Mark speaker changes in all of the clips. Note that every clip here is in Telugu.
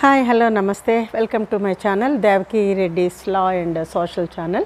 Speaker 1: Hi hello namaste welcome to my channel Devaki Reddy's law and social channel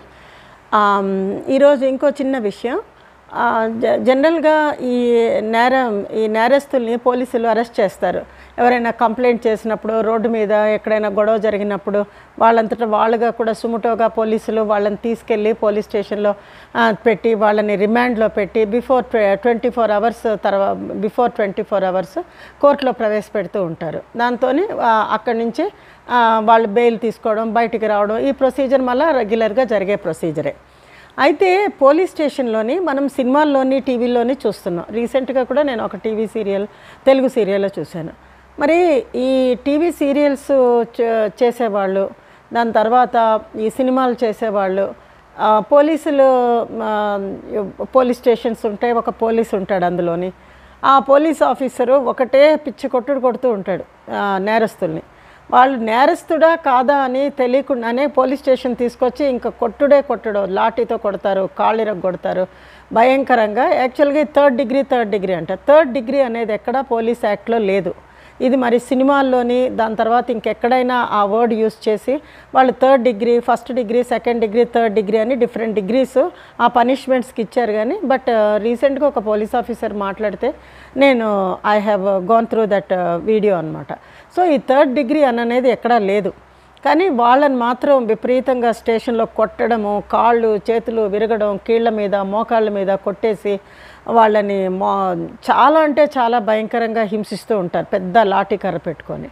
Speaker 1: ఈరోజు ఇంకో చిన్న విషయం ఆ, జ- జనరల్గా ఈ నేరం ఈ నేరస్తుల్ని పోలీసులు అరెస్ట్ చేస్తారు ఎవరైనా కంప్లైంట్ చేసినప్పుడు రోడ్డు మీద ఎక్కడైనా గొడవ జరిగినప్పుడు వాళ్ళంతటా వాళ్ళుగా కూడా సుముటోగా పోలీసులు వాళ్ళని తీసుకెళ్ళి పోలీస్ స్టేషన్లో ఆ, పెట్టి వాళ్ళని రిమాండ్లో పెట్టి బిఫోర్ ట్వంటీ ఫోర్ అవర్స్ తర్వాత బిఫోర్ ట్వంటీ ఫోర్ అవర్స్ కోర్టులో ప్రవేశపెడుతూ ఉంటారు దాంతో అక్కడి నుంచి ఆ, వాళ్ళు బెయిల్ తీసుకోవడం బయటికి రావడం ఈ ప్రొసీజర్ మళ్ళీ రెగ్యులర్గా జరిగే ప్రొసీజరే అయితే పోలీస్ స్టేషన్లోని మనం సినిమాల్లోని టీవీలోని చూస్తున్నాం రీసెంట్గా కూడా నేను ఒక టీవీ సీరియల్ తెలుగు సీరియల్లో చూశాను మరి ఈ టీవీ సీరియల్స్ చే- చేసేవాళ్ళు దాని తర్వాత ఈ సినిమాలు చేసేవాళ్ళు ఆ, పోలీసులు ఆ, పోలీస్ స్టేషన్స్ ఉంటాయి ఒక పోలీస్ ఉంటాడు అందులోని ఆ పోలీస్ ఆఫీసరు ఒకటే పిచ్చి కొట్టుడు కొడుతూ ఉంటాడు ఆ, నేరస్తుల్ని వాళ్ళు నేరస్తుడా కాదా అని తెలియకుండానే పోలీస్ స్టేషన్ తీసుకొచ్చి ఇంకా కొట్టుడే కొట్టుడు లాఠీతో కొడతారు కాళ్ళిరగ కొడతారు భయంకరంగా యాక్చువల్గా థర్డ్ డిగ్రీ థర్డ్ డిగ్రీ అంట థర్డ్ డిగ్రీ అనేది ఎక్కడా పోలీస్ యాక్ట్లో లేదు ఇది మరి సినిమాల్లోని దాని తర్వాత ఇంకెక్కడైనా ఆ వర్డ్ యూస్ చేసి వాళ్ళు third degree first degree second degree third degree అని డిఫరెంట్ డిగ్రీస్ ఆ పనిష్మెంట్స్కి ఇచ్చారు కానీ బట్ రీసెంట్గా ఒక పోలీస్ ఆఫీసర్ మాట్లాడితే నేను I have gone through that video అనమాట సో ఈ థర్డ్ డిగ్రీ అని అనేది ఎక్కడా లేదు కానీ వాళ్ళని మాత్రం విపరీతంగా స్టేషన్లో కొట్టడము కాళ్ళు చేతులు విరగడం కీళ్ళ మీద మోకాళ్ళ మీద కొట్టేసి వాళ్ళని మో చాలా అంటే చాలా భయంకరంగా హింసిస్తూ ఉంటారు పెద్ద లాఠీ కర్ర పెట్టుకొని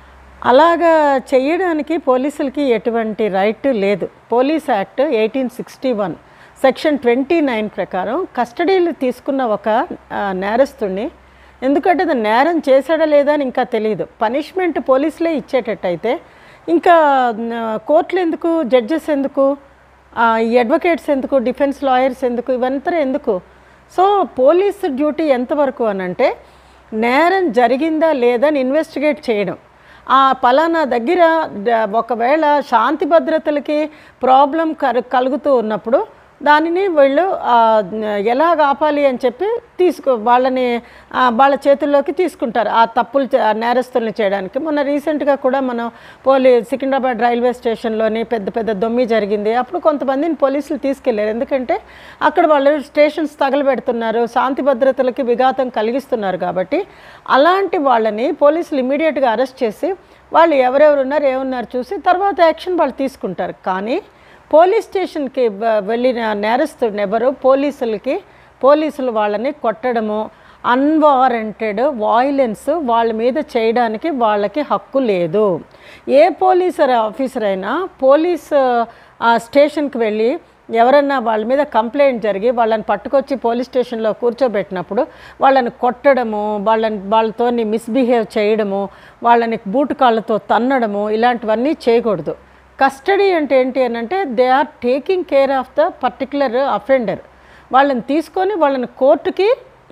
Speaker 1: అలాగా చేయడానికి పోలీసులకి ఎటువంటి రైట్ లేదు police act eighteen sixty one section twenty nine ప్రకారం కస్టడీలు తీసుకున్న ఒక ఆ, నేరస్తుడిని ఎందుకంటే అది నేరం చేశాడా లేదా అని ఇంకా తెలియదు పనిష్మెంట్ పోలీసులే ఇచ్చేటట్టయితే ఇంకా ఆ, కోర్టులు ఎందుకు జడ్జెస్ ఎందుకు ఆ, ఈ అడ్వకేట్స్ ఎందుకు డిఫెన్స్ లాయర్స్ ఎందుకు ఇవంతా ఎందుకు సో పోలీసు డ్యూటీ ఎంతవరకు అని అంటే నేరం జరిగిందా లేదా అని ఇన్వెస్టిగేట్ చేయడం ఆ పలానా దగ్గర ద- ఒకవేళ శాంతి భద్రతలకి ప్రాబ్లం కలుగుతూ ఉన్నప్పుడు దానిని వీళ్ళు ఆ, ఎలాగ ఆపాలి అని చెప్పి తీసుకు వాళ్ళని ఆ, వాళ్ళ చేతుల్లోకి తీసుకుంటారు ఆ తప్పులు చే- ఆ నేరస్తుల్ని చేయడానికి మొన్న రీసెంట్గా కూడా మనం పోలీ సికింద్రాబాద్ రైల్వే స్టేషన్లోని పెద్ద పెద్ద దొమ్మి జరిగింది అప్పుడు కొంతమందిని పోలీసులు తీసుకెళ్లారు ఎందుకంటే అక్కడ వాళ్ళు స్టేషన్స్ తగలబెడుతున్నారు శాంతి భద్రతలకి విఘాతం కలిగిస్తున్నారు కాబట్టి అలాంటి వాళ్ళని పోలీసులు ఇమీడియట్గా అరెస్ట్ చేసి వాళ్ళు ఎవరెవరు ఉన్నారు ఏమున్నారు చూసి తర్వాత యాక్షన్ వాళ్ళు తీసుకుంటారు కానీ పోలీస్ స్టేషన్కి వె- వెళ్ళిన నేరస్తుడిని ఎవరు పోలీసులకి పోలీసులు వాళ్ళని కొట్టడము అన్వారంటెడ్ వాయిలెన్స్ వాళ్ళ మీద చేయడానికి వాళ్ళకి హక్కు లేదు ఏ పోలీసర్ ఆఫీసర్ అయినా పోలీస్ ఆ, స్టేషన్కి వెళ్ళి ఎవరన్నా వాళ్ళ మీద కంప్లైంట్ జరిగి వాళ్ళని పట్టుకొచ్చి పోలీస్ స్టేషన్లో కూర్చోబెట్టినప్పుడు వాళ్ళని కొట్టడము వాళ్ళని వాళ్ళతో మిస్బిహేవ్ చేయడము వాళ్ళని బూటు కాళ్ళతో తన్నడము ఇలాంటివన్నీ చేయకూడదు కస్టడీ అంటే ఏంటి అని అంటే they are taking care of the particular offender వాళ్ళని తీసుకొని వాళ్ళని కోర్టుకి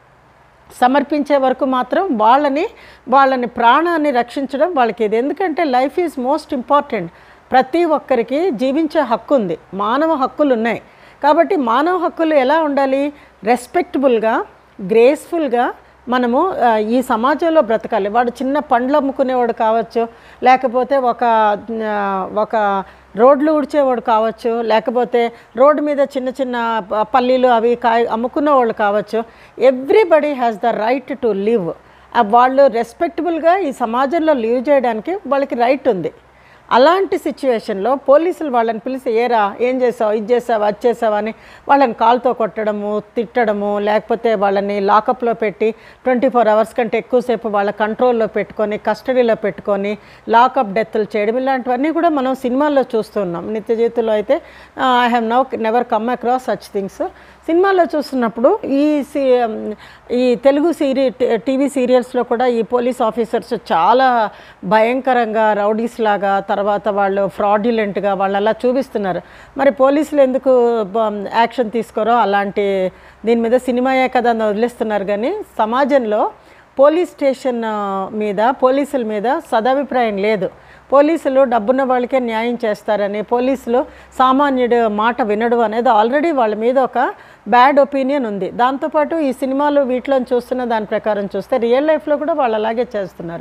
Speaker 1: సమర్పించే వరకు మాత్రం వాళ్ళని వాళ్ళని ప్రాణాన్ని రక్షించడం వాళ్ళకి ఇది ఎందుకంటే లైఫ్ ఈజ్ మోస్ట్ ఇంపార్టెంట్ ప్రతి ఒక్కరికి జీవించే హక్కు ఉంది మానవ హక్కులు ఉన్నాయి కాబట్టి మానవ హక్కులు ఎలా ఉండాలి రెస్పెక్టబుల్గా గ్రేస్ఫుల్గా మనము ఆ, ఈ సమాజంలో బ్రతకాలి వాడు చిన్న పండ్లు అమ్ముకునేవాడు కావచ్చు లేకపోతే ఒక ఆ, ఒక రోడ్లు ఊడ్చేవాడు కావచ్చు లేకపోతే రోడ్డు మీద చిన్న చిన్న ప- పల్లీలు అవి కాయ అమ్ముకున్న వాళ్ళు కావచ్చు everybody has the right to live వాళ్ళు రెస్పెక్టబుల్గా ఈ సమాజంలో లివ్ చేయడానికి వాళ్ళకి రైట్ ఉంది అలాంటి సిచ్యువేషన్లో పోలీసులు వాళ్ళని పిలిచి ఏరా ఏం చేసావు ఇది చేసావు అది చేసావా అని వాళ్ళని కాల్తో కొట్టడము తిట్టడము లేకపోతే వాళ్ళని లాకప్లో పెట్టి ట్వంటీ ఫోర్ అవర్స్ కంటే ఎక్కువసేపు వాళ్ళ కంట్రోల్లో పెట్టుకొని కస్టడీలో పెట్టుకొని లాకప్ డెత్లు చేయడం ఇలాంటివన్నీ కూడా మనం సినిమాల్లో చూస్తున్నాం నిత్య జీవితంలో అయితే I have now never come across such things సినిమాల్లో చూస్తున్నప్పుడు ఈ సి ఈ తెలుగు సీరి టీవీ సీరియల్స్లో కూడా ఈ పోలీస్ ఆఫీసర్స్ చాలా భయంకరంగా రౌడీస్ లాగా తర్వాత వాళ్ళు ఫ్రాడ్యులెంట్గా వాళ్ళు అలా చూపిస్తున్నారు మరి పోలీసులు ఎందుకు బ- యాక్షన్ తీసుకోరో అలాంటి దీని మీద సినిమాయే కదా అని వదిలేస్తున్నారు కానీ సమాజంలో పోలీస్ స్టేషన్ ఆ, మీద పోలీసుల మీద సదాభిప్రాయం లేదు పోలీసులు డబ్బున్న వాళ్ళకే న్యాయం చేస్తారని పోలీసులు సామాన్యుడు మాట వినడు అనేది ఆల్రెడీ వాళ్ళ మీద ఒక బ్యాడ్ ఒపీనియన్ ఉంది దాంతోపాటు ఈ సినిమాలు వీటిలో చూస్తున్న దాని ప్రకారం చూస్తే రియల్ లైఫ్లో కూడా వాళ్ళు అలాగే చేస్తున్నారు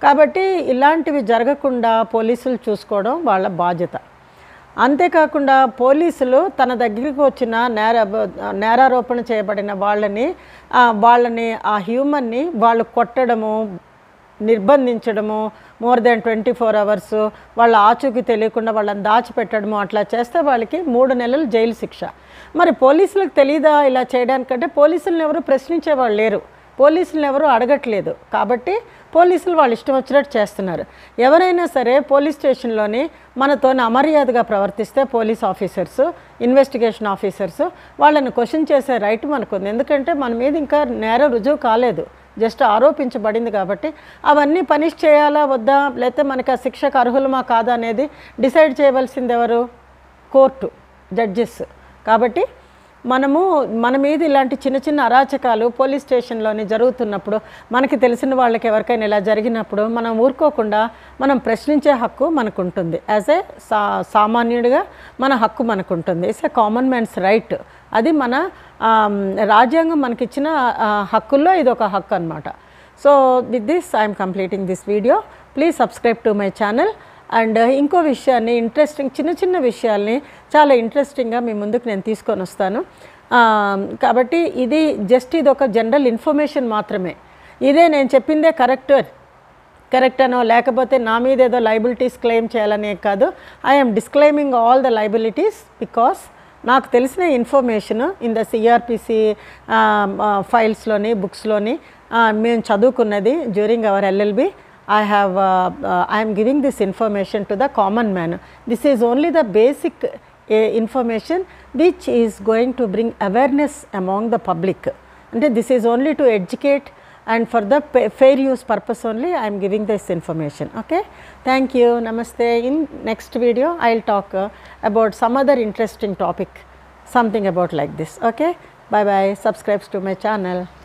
Speaker 1: కాబట్టి ఇలాంటివి జరగకుండా పోలీసులు చూసుకోవడం వాళ్ళ బాధ్యత అంతేకాకుండా పోలీసులు తన దగ్గరికి వచ్చిన నేర నేరారోపణ చేయబడిన వాళ్ళని ఆ, వాళ్ళని ఆ హ్యూమన్ని వాళ్ళు కొట్టడము నిర్బంధించడము more than twenty four hours వాళ్ళ ఆచూకీ తెలియకుండా వాళ్ళని దాచిపెట్టడము అట్లా చేస్తే వాళ్ళకి మూడు నెలలు జైలు శిక్ష మరి పోలీసులకు తెలీదా ఇలా చేయడానికంటే పోలీసులను ఎవరు ప్రశ్నించే వాళ్ళు లేరు పోలీసులను ఎవరు అడగట్లేదు కాబట్టి పోలీసులు వాళ్ళు ఇష్టం వచ్చినట్టు చేస్తున్నారు ఎవరైనా సరే పోలీస్ స్టేషన్లోని మనతో అమర్యాదగా ప్రవర్తిస్తే పోలీస్ ఆఫీసర్స్ ఇన్వెస్టిగేషన్ ఆఫీసర్స్ వాళ్ళని క్వశ్చన్ చేసే రైట్ మనకుంది ఎందుకంటే మన మీద ఇంకా నేరం రుజువు కాలేదు జస్ట్ ఆరోపించబడింది కాబట్టి అవన్నీ పనిష్ చేయాలా వద్దా లేకపోతే మనకి ఆ శిక్షకు అర్హులమా కాదా అనేది డిసైడ్ చేయవలసింది ఎవరు కోర్టు జడ్జెస్ కాబట్టి మనము మన మీద ఇలాంటి చిన్న చిన్న అరాచకాలు పోలీస్ స్టేషన్లోని జరుగుతున్నప్పుడు మనకి తెలిసిన వాళ్ళకి ఎవరికైనా ఇలా జరిగినప్పుడు మనం ఊరుకోకుండా మనం ప్రశ్నించే హక్కు మనకు ఉంటుంది యాజ్ ఏ సా సామాన్యుడిగా మన హక్కు మనకు ఉంటుంది it's a common man's right అది మన ఆమ్, రాజ్యాంగం మనకిచ్చిన ఆ, హక్కుల్లో ఇది ఒక హక్కు అనమాట so with this I'm completing this video please subscribe to my channel and ఇంకో విషయాన్ని ఇంట్రెస్టింగ్ చిన్న చిన్న విషయాల్ని చాలా ఇంట్రెస్టింగ్గా మీ ముందుకు నేను తీసుకొని వస్తాను ఆ, కాబట్టి ఇది జస్ట్ ఇది ఒక జనరల్ ఇన్ఫర్మేషన్ మాత్రమే ఇదే నేను చెప్పిందే కరెక్ట్ కరెక్ట్ అనో లేకపోతే నా మీద ఏదో లైబిలిటీస్ క్లెయిమ్ చేయాలనే కాదు I'm disclaiming all the liabilities because నాకు తెలిసిన ఇన్ఫర్మేషన్ ఇన్ ద సిఆర్పిసి ఫైల్స్లోని బుక్స్లోని మేము చదువుకున్నది during our LLB I have, uh, uh, I am giving this information to the common man. This is only the basic uh, information which is going to bring awareness among the public. And this is only to educate and for the pa- fair use purpose only I am giving this information. Okay. Thank you. Namaste. In next video I will talk uh, about some other interesting topic, something about like this. Okay. Bye bye. Subscribe to my channel.